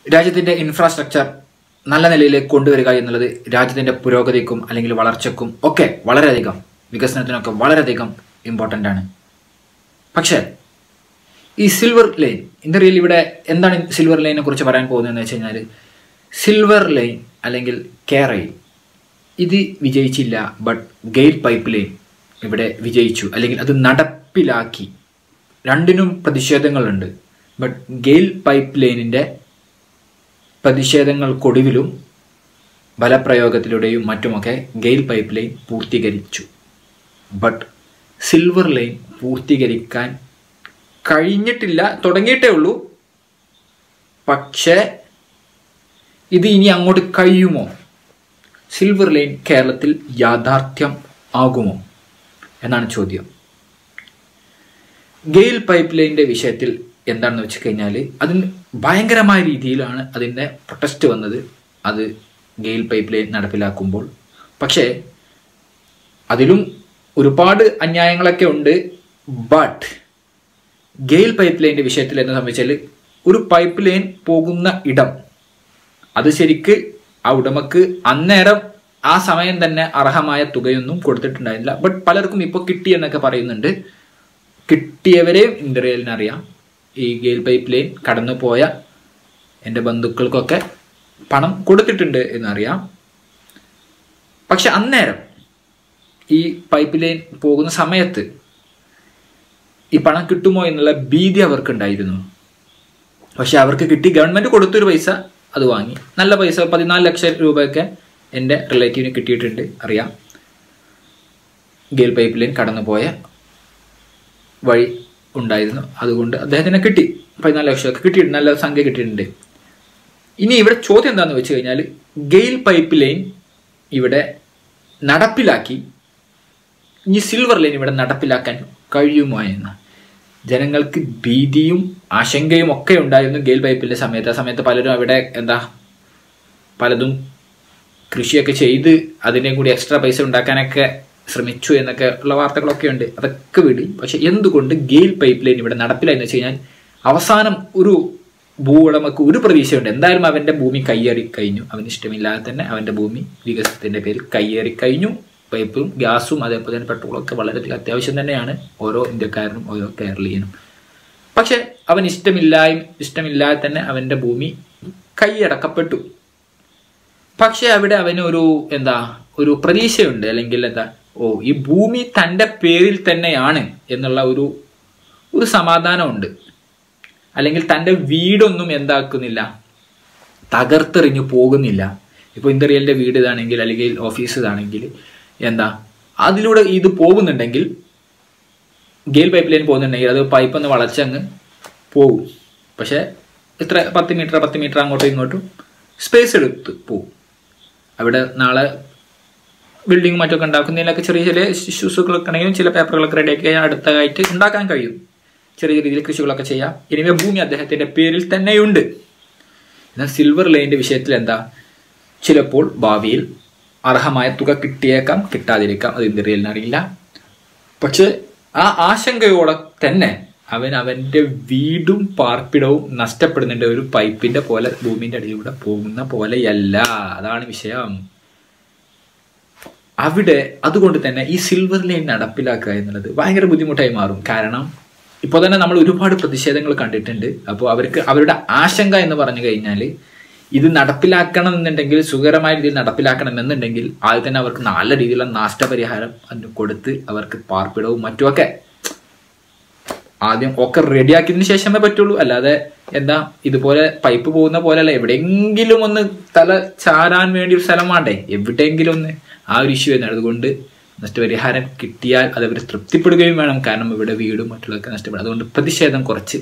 രാജ്യത്തിന്റെ ഇൻഫ്രാസ്ട്രക്ചർ നല്ല നിലയിലേക്ക് കൊണ്ടുവരിക എന്നുള്ളത് രാജ്യത്തിന്റെ പുരോഗതിക്കും അല്ലെങ്കിൽ വളർച്ചയ്ക്കും ഒക്കെ വളരെയധികം വികസനത്തിനൊക്കെ വളരെയധികം ഇമ്പോർട്ടൻ്റ് ആണ് പക്ഷേ ഈ സിൽവർ ലൈൻ ഇന്ത്യയിൽ ഇവിടെ എന്താണ് സിൽവർ ലൈനെ കുറിച്ച് പറയാൻ പോകുന്നതെന്ന് വെച്ച് കഴിഞ്ഞാൽ സിൽവർ ലൈൻ അല്ലെങ്കിൽ കേരയിൽ ഇത് വിജയിച്ചില്ല ബട്ട് ഗെയിൽ പൈപ്പ് ലൈൻ ഇവിടെ വിജയിച്ചു അല്ലെങ്കിൽ അത് നടപ്പിലാക്കി രണ്ടിനും പ്രതിഷേധങ്ങളുണ്ട് ബട്ട് ഗെയിൽ പൈപ്പ് ലൈനിൻ്റെ പ്രതിഷേധങ്ങൾക്കൊടുവിലും ബലപ്രയോഗത്തിലൂടെയും മറ്റുമൊക്കെ ഗെയിൽ പൈപ്പ് ലൈൻ പൂർത്തീകരിച്ചു ബട്ട് സിൽവർ ലൈൻ പൂർത്തീകരിക്കാൻ കഴിഞ്ഞിട്ടില്ല തുടങ്ങിയിട്ടേ ഉള്ളൂ പക്ഷേ ഇത് ഇനി അങ്ങോട്ട് കഴിയുമോ സിൽവർ ലൈൻ കേരളത്തിൽ യാഥാർത്ഥ്യം ആകുമോ എന്നാണ് ചോദ്യം ഗെയിൽ പൈപ്പ് ലൈനിന്റെ വിഷയത്തിൽ എന്താണെന്ന് വെച്ച് കഴിഞ്ഞാൽ അതിന് ഭയങ്കരമായ രീതിയിലാണ് അതിൻ്റെ പ്രൊട്ടസ്റ്റ് വന്നത് അത് ഗെയിൽ പൈപ്പ് ലൈൻ നടപ്പിലാക്കുമ്പോൾ പക്ഷേ അതിലും ഒരുപാട് അന്യായങ്ങളൊക്കെ ഉണ്ട് ബട്ട് ഗെയിൽ പൈപ്പ് ലൈനിന്റെ വിഷയത്തിൽ എന്ന് സംബന്ധിച്ചാൽ ഒരു പൈപ്പ് ലൈൻ പോകുന്ന ഇടം അത് ശരിക്ക് ആ ഉടമക്ക് അന്നേരം ആ സമയം തന്നെ അർഹമായ തുകയൊന്നും കൊടുത്തിട്ടുണ്ടായിരുന്നില്ല ബട്ട് പലർക്കും ഇപ്പോൾ കിട്ടി എന്നൊക്കെ പറയുന്നുണ്ട് കിട്ടിയവരെയും ഇന്ത്യയിലിന് അറിയാം ഈ ഗെയിൽ പൈപ്പ് ലൈൻ കടന്നു പോയ എൻ്റെ ബന്ധുക്കൾക്കൊക്കെ പണം കൊടുത്തിട്ടുണ്ട് എന്നറിയാം പക്ഷെ അന്നേരം ഈ പൈപ്പ് ലൈൻ പോകുന്ന സമയത്ത് ഈ പണം കിട്ടുമോ എന്നുള്ള ഭീതി അവർക്കുണ്ടായിരുന്നു പക്ഷെ അവർക്ക് കിട്ടി ഗവൺമെന്റ് കൊടുത്തൊരു പൈസ അത് വാങ്ങി നല്ല പൈസ പതിനാല് ലക്ഷം രൂപയൊക്കെ എൻ്റെ റിലേറ്റീവിന് കിട്ടിയിട്ടുണ്ട് അറിയാം ഗെയിൽ പൈപ്പ് ലൈൻ കടന്നുപോയ വഴി ഉണ്ടായിരുന്നു അതുകൊണ്ട് അദ്ദേഹത്തിന് കിട്ടി പതിനാല് ലക്ഷമൊക്കെ കിട്ടിയിട്ടുണ്ട് നല്ല സംഖ്യ കിട്ടിയിട്ടുണ്ട് ഇനി ഇവിടെ ചോദ്യം എന്താണെന്ന് വെച്ച് കഴിഞ്ഞാൽ ഗെയിൽ പൈപ്പ് ലൈൻ ഇവിടെ നടപ്പിലാക്കി ഇനി സിൽവർ ലൈൻ ഇവിടെ നടപ്പിലാക്കാൻ കഴിയുമോ എന്ന് ജനങ്ങൾക്ക് ഭീതിയും ആശങ്കയും ഒക്കെ ഉണ്ടായിരുന്നു ഗെയിൽ പൈപ്പിന്റെ സമയത്ത് ആ സമയത്ത് പലരും അവിടെ എന്താ പലതും കൃഷിയൊക്കെ ചെയ്ത് അതിനെ കൂടി എക്സ്ട്രാ പൈസ ഉണ്ടാക്കാനൊക്കെ ശ്രമിച്ചു എന്നൊക്കെ ഉള്ള വാർത്തകളൊക്കെ ഉണ്ട് അതൊക്കെ വിടി പക്ഷെ എന്തുകൊണ്ട് ഗെയിൽ പൈപ്പ് ലൈൻ ഇവിടെ നടപ്പിലായെന്ന് വെച്ച് കഴിഞ്ഞാൽ അവസാനം ഒരു ഭൂ ഉടമക്ക് ഒരു പ്രതീക്ഷയുണ്ട് എന്തായാലും അവന്റെ ഭൂമി കയ്യേറി കഴിഞ്ഞു അവന് ഇഷ്ടമില്ലാതെ തന്നെ അവന്റെ ഭൂമി വികസനത്തിന്റെ പേരിൽ കയ്യേറി കഴിഞ്ഞു പൈപ്പും ഗ്യാസും അതേപോലെ തന്നെ പെട്രോളും ഒക്കെ വളരെയധികം അത്യാവശ്യം തന്നെയാണ് ഓരോ ഇന്ത്യക്കാരനും ഓരോ കേരളീയനും പക്ഷെ അവൻ ഇഷ്ടമില്ലായും ഇഷ്ടമില്ലാതെ തന്നെ അവന്റെ ഭൂമി കൈയടക്കപ്പെട്ടു പക്ഷെ അവിടെ അവന് ഒരു എന്താ ഒരു പ്രതീക്ഷയുണ്ട് അല്ലെങ്കിൽ എന്താ ഓ ഈ ഭൂമി തൻ്റെ പേരിൽ തന്നെയാണ് എന്നുള്ള ഒരു ഒരു സമാധാനമുണ്ട് അല്ലെങ്കിൽ തൻ്റെ വീടൊന്നും എന്താക്കുന്നില്ല തകർത്തെറിഞ്ഞു പോകുന്നില്ല ഇപ്പോൾ ഇന്ത്യറിയലിൻ്റെ വീട് ഇതാണെങ്കിൽ അല്ലെങ്കിൽ ഓഫീസ് ഇതാണെങ്കിൽ എന്താ അതിലൂടെ ഇത് പോകുന്നുണ്ടെങ്കിൽ ഗെയിൽ പൈപ്പ് ലൈൻ പോകുന്നുണ്ടെങ്കിൽ അത് പൈപ്പ് ഒന്ന് വളച്ചങ്ങ് പോകും പക്ഷേ ഇത്ര പത്ത് മീറ്റർ പത്ത് മീറ്റർ അങ്ങോട്ടും ഇങ്ങോട്ടും സ്പേസ് എടുത്ത് പോകും അവിടെ നാളെ ബിൽഡിംഗ് മറ്റൊക്കെ ഉണ്ടാക്കുന്നതിലൊക്കെ ചെറിയ ചെറിയ ഇഷ്യൂസുകളൊക്കെ ഉണ്ടെങ്കിലും ചില പേപ്പറുകളൊക്കെ റെഡിയാക്കി കഴിഞ്ഞാൽ അടുത്തതായിട്ട് ഉണ്ടാക്കാൻ കഴിയും ചെറിയ രീതിയിൽ കൃഷികളൊക്കെ ചെയ്യാം ഇനിമേ ഭൂമി അദ്ദേഹത്തിന്റെ പേരിൽ തന്നെയുണ്ട് എന്നാൽ സിൽവർ ലൈനിന്റെ വിഷയത്തിൽ എന്താ ചിലപ്പോൾ ഭാവിയിൽ അർഹമായ തുക കിട്ടിയേക്കാം കിട്ടാതിരിക്കാം അത് ഇന്ത്യയിൽ അറിയില്ല പക്ഷെ ആ ആശങ്കയോടെ തന്നെ അവൻ അവന്റെ വീടും പാർപ്പിടവും നഷ്ടപ്പെടുന്നുണ്ട് ഒരു പൈപ്പിന്റെ പോലെ ഭൂമിന്റെ അടിയിലൂടെ പോകുന്ന പോലെയല്ല അതാണ് വിഷയം അവിടെ അതുകൊണ്ട് തന്നെ ഈ സിൽവർ ലൈൻ നടപ്പിലാക്കുക എന്നുള്ളത് ഭയങ്കര ബുദ്ധിമുട്ടായി മാറും കാരണം ഇപ്പോൾ തന്നെ നമ്മൾ ഒരുപാട് പ്രതിഷേധങ്ങൾ കണ്ടിട്ടുണ്ട് അപ്പോൾ അവർക്ക് അവരുടെ ആശങ്ക എന്ന് പറഞ്ഞു കഴിഞ്ഞാൽ ഇത് നടപ്പിലാക്കണം എന്നുണ്ടെങ്കിൽ സുഖകരമായ രീതിയിൽ നടപ്പിലാക്കണം എന്നുണ്ടെങ്കിൽ ആദ്യം തന്നെ അവർക്ക് നല്ല രീതിയിലുള്ള നഷ്ടപരിഹാരം അതിന് കൊടുത്ത് അവർക്ക് പാർപ്പിടവും മറ്റുമൊക്കെ ആദ്യം ഒക്കെ റെഡിയാക്കിയതിന് ശേഷമേ പറ്റുള്ളൂ അല്ലാതെ എന്താ ഇതുപോലെ പൈപ്പ് പോകുന്ന പോലെയല്ല എവിടെയെങ്കിലും ഒന്ന് തല ചാരാൻ വേണ്ടി ഒരു സ്ഥലം വേണ്ടേ എവിടെയെങ്കിലും ഒന്ന് ആ ഒരു ഇഷ്യൂ തന്നെ അതുകൊണ്ട് നഷ്ടപരിഹാരം കിട്ടിയാൽ അത് അവർ തൃപ്തിപ്പെടുകയും വേണം കാരണം ഇവിടെ വീടും മറ്റുള്ളതൊക്കെ നഷ്ടപ്പെടും അതുകൊണ്ട് പ്രതിഷേധം കുറച്ച്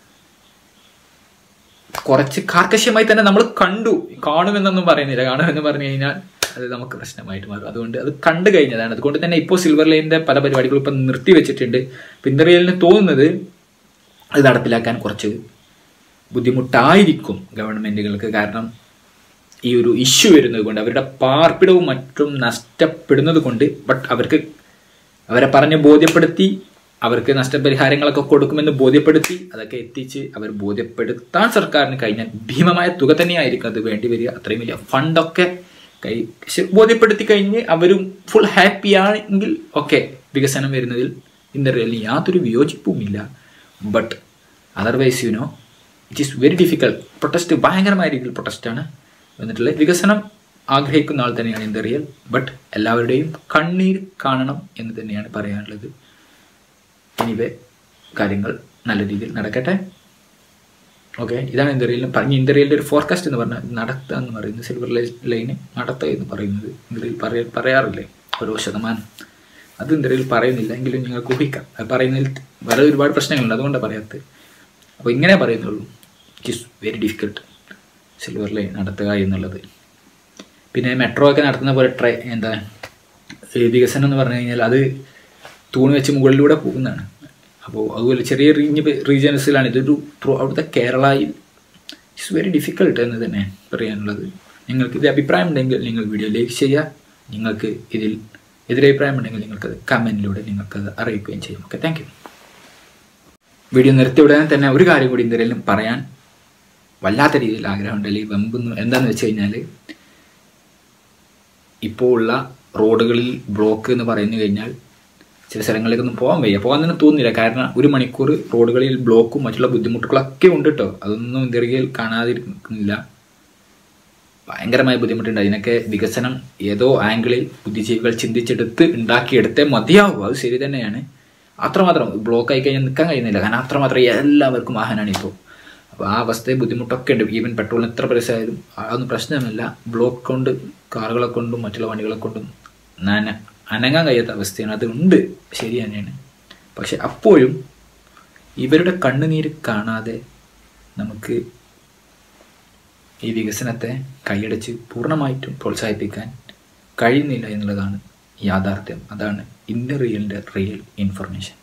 കുറച്ച് കാർക്കശ്യമായി തന്നെ നമ്മൾ കണ്ടു കാണുമെന്നൊന്നും പറയുന്നില്ല കാണുമെന്ന് പറഞ്ഞു കഴിഞ്ഞാൽ അത് നമുക്ക് പ്രശ്നമായിട്ട് മാറും അതുകൊണ്ട് അത് കണ്ടു കഴിഞ്ഞതാണ് അതുകൊണ്ട് തന്നെ ഇപ്പോൾ സിൽവർ ലൈനിന്റെ പല പരിപാടികളും ഇപ്പം നിർത്തി വെച്ചിട്ടുണ്ട് പിന്തറിയലിന് തോന്നുന്നത് അത് നടപ്പിലാക്കാൻ കുറച്ച് ബുദ്ധിമുട്ടായിരിക്കും ഗവൺമെന്റുകൾക്ക് കാരണം ഈ ഒരു ഇഷ്യൂ വരുന്നത് കൊണ്ട് അവരുടെ പാർപ്പിടവും മറ്റും നഷ്ടപ്പെടുന്നത് കൊണ്ട് ബട്ട് അവർക്ക് അവരെ പറഞ്ഞ് ബോധ്യപ്പെടുത്തി അവർക്ക് നഷ്ടപരിഹാരങ്ങളൊക്കെ കൊടുക്കുമെന്ന് ബോധ്യപ്പെടുത്തി അതൊക്കെ എത്തിച്ച് അവർ ബോധ്യപ്പെടുത്താൻ സർക്കാരിന് കഴിഞ്ഞാൽ ഭീമമായ തുക തന്നെയായിരിക്കും അത് വേണ്ടി വരിക അത്രയും വലിയ ഫണ്ടൊക്കെ കൈ ശ- ബോധ്യപ്പെടുത്തി കഴിഞ്ഞ് അവരും ഫുൾ ഹാപ്പിയാണെങ്കിൽ ഓക്കെ വികസനം വരുന്നതിൽ ഇന്ത്യയിൽ യാതൊരു വിയോജിപ്പുമില്ല but otherwise you know it is very difficult protest ഭയങ്കരമായ രീതിയിൽ പ്രൊട്ടസ്റ്റാണ് എന്നിട്ടുള്ളത് വികസനം ആഗ്രഹിക്കുന്ന ആൾ തന്നെയാണ് ഇന്ത്യറിയൽ ബട്ട് എല്ലാവരുടെയും കണ്ണീർ കാണണം എന്ന് തന്നെയാണ് പറയാനുള്ളത് എനിവേ കാര്യങ്ങൾ നല്ല രീതിയിൽ നടക്കട്ടെ ഓക്കെ ഇതാണ് ഇന്ത്യയിൽ പറഞ്ഞ ഇന്ത്യയിലെ ഒരു ഫോർകാസ്റ്റ് എന്ന് പറഞ്ഞാൽ നടത്തുക എന്ന് പറയുന്നത് സിൽവർ ലൈന് നടത്തുക എന്ന് പറയുന്നത് ഇന്ത്യയിൽ പറയാ പറയാറില്ലേ ഓരോ ശതമാനം അത് ഇന്ത്യയിൽ പറയുന്നില്ല എങ്കിലും നിങ്ങൾക്ക് ഊഹിക്കാം അത് പറയുന്നതിൽ വേറെ ഒരുപാട് പ്രശ്നങ്ങളുണ്ട് അതുകൊണ്ടാണ് പറയാത്തത് അപ്പോൾ ഇങ്ങനെ പറയുന്നുള്ളൂ it is very difficult silver line നടത്തുക എന്നുള്ളത് പിന്നെ മെട്രോ ഒക്കെ നടത്തുന്ന പോലെ ട്രൈ എന്താ ഈ വികസനം എന്ന് പറഞ്ഞു കഴിഞ്ഞാൽ അത് തൂണ് വെച്ച് മുകളിലൂടെ പോകുന്നതാണ് അപ്പോൾ അതുപോലെ ചെറിയ റീഞ്ഞ് റീജിയൻസിലാണ് ഇതൊരു ത്രൂ അവിടുത്തെ കേരളയിൽ ഇറ്റ്സ് വെരി ഡിഫിക്കൽട്ട് എന്ന് തന്നെ പറയാനുള്ളത് നിങ്ങൾക്ക് ഇത് അഭിപ്രായം ഉണ്ടെങ്കിൽ നിങ്ങൾ വീഡിയോ ലൈക്ക് ചെയ്യുക നിങ്ങൾക്ക് ഇതിൽ എതിരഭിപ്രായം ഉണ്ടെങ്കിൽ നിങ്ങൾക്കത് കമൻറ്റിലൂടെ നിങ്ങൾക്കത് അറിയിക്കുകയും ചെയ്യും ഓക്കെ താങ്ക് യു വീഡിയോ നിർത്തി ഉടനെ തന്നെ ഒരു കാര്യം കൂടി എന്തെങ്കിലും പറയാൻ വല്ലാത്ത രീതിയിൽ ആഗ്രഹമുണ്ട് അല്ലെങ്കിൽ വെമ്പുന്നു എന്താണെന്ന് വെച്ച് കഴിഞ്ഞാൽ ഇപ്പോൾ ഉള്ള റോഡുകളിൽ ബ്ലോക്ക് എന്ന് പറഞ്ഞു കഴിഞ്ഞാൽ ചില സ്ഥലങ്ങളിലേക്കൊന്നും പോകാൻ വയ്യ പോകാൻ തന്നെ തോന്നുന്നില്ല കാരണം ഒരു മണിക്കൂർ റോഡുകളിൽ ബ്ലോക്കും മറ്റുള്ള ബുദ്ധിമുട്ടുകളൊക്കെ ഉണ്ട് കേട്ടോ അതൊന്നും ഇന്ത്യയിൽ കാണാതിരിക്കുന്നില്ല ഭയങ്കരമായ ബുദ്ധിമുട്ടുണ്ട് അതിനൊക്കെ വികസനം ഏതോ ആംഗിളിൽ ബുദ്ധിജീവികൾ ചിന്തിച്ചെടുത്ത് ഉണ്ടാക്കിയെടുത്തേ മതിയാവും അത് ശരി തന്നെയാണ് അത്രമാത്രം ബ്ലോക്ക് ആയി കഴിഞ്ഞാൽ നിൽക്കാൻ കഴിയുന്നില്ല കാരണം അത്രമാത്രം എല്ലാവർക്കും വാഹനമാണ് ഇപ്പോൾ അപ്പോൾ ആ അവസ്ഥയിൽ ബുദ്ധിമുട്ടൊക്കെ ഉണ്ട് ഈവൻ പെട്രോളിന് എത്ര പൈസ ആയാലും അതൊന്നും പ്രശ്നമല്ല ബ്ലോക്ക് കൊണ്ട് കാറുകളെ കൊണ്ടും മറ്റുള്ള വണ്ടികളെ കൊണ്ടും നന അനങ്ങാൻ കഴിയാത്ത അവസ്ഥയാണ് അത് ഉണ്ട് ശരി തന്നെയാണ് പക്ഷെ അപ്പോഴും ഇവരുടെ കണ്ണുനീര് കാണാതെ നമുക്ക് ഈ വികസനത്തെ കൈയടച്ച് പൂർണ്ണമായിട്ടും പ്രോത്സാഹിപ്പിക്കാൻ കഴിയുന്നില്ല എന്നുള്ളതാണ് യാഥാർത്ഥ്യം അതാണ് ഇന്ത്യ റിയലിൻ്റെ റിയൽ ഇൻഫർമേഷൻ